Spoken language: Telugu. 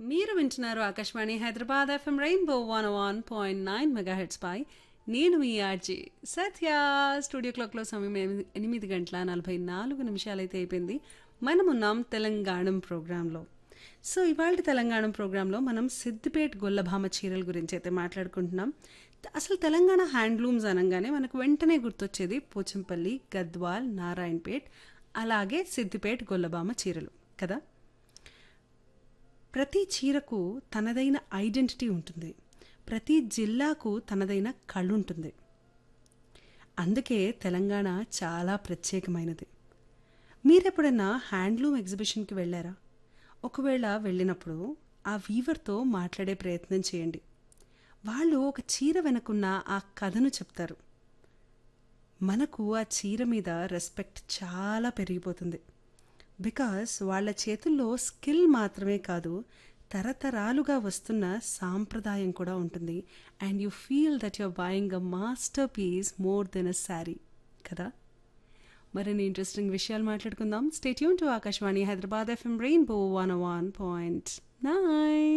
మీరు వింటున్నారు Akashvani Hyderabad FM rainbow one one point nine megahertz పై నేను మీ ఆర్జీ సత్య స్టూడియో క్లాక్లో సమయం ఎనిమిది- ఎనిమిది గంటల నలభై నాలుగు నిమిషాలైతే అయిపోయింది మనమున్నాం తెలంగాణం ప్రోగ్రాంలో సో ఇవాళ తెలంగాణ ప్రోగ్రాంలో మనం సిద్దిపేట్ గొల్లభామ చీరల గురించి అయితే మాట్లాడుకుంటున్నాం అసలు తెలంగాణ హ్యాండ్లూమ్స్ అనగానే మనకు వెంటనే గుర్తొచ్చేది పోచంపల్లి గద్వాల్ నారాయణపేట్ అలాగే సిద్దిపేట్ గొల్లభామ చీరలు కదా ప్రతి చీరకు తనదైన ఐడెంటిటీ ఉంటుంది ప్రతి జిల్లాకు తనదైన కళ్ళు ఉంటుంది అందుకే తెలంగాణ చాలా ప్రత్యేకమైనది మీరెప్పుడైనా హ్యాండ్లూమ్ ఎగ్జిబిషన్కి వెళ్ళారా ఒకవేళ వెళ్ళినప్పుడు ఆ వీవర్తో మాట్లాడే ప్రయత్నం చేయండి వాళ్ళు ఒక చీర వెనుకున్న ఆ కథను చెప్తారు మనకు ఆ చీర మీద రెస్పెక్ట్ చాలా పెరిగిపోతుంది బికాస్ వాళ్ళ చేతుల్లో స్కిల్ మాత్రమే కాదు తరతరాలుగా వస్తున్న సాంప్రదాయం కూడా ఉంటుంది and you feel that your buying a masterpiece more than a sari కదా మరిన్ని ఇంట్రెస్టింగ్ విషయాలు మాట్లాడుకుందాం stay tuned to Akashvani Hyderabad FM rainbow one one point nine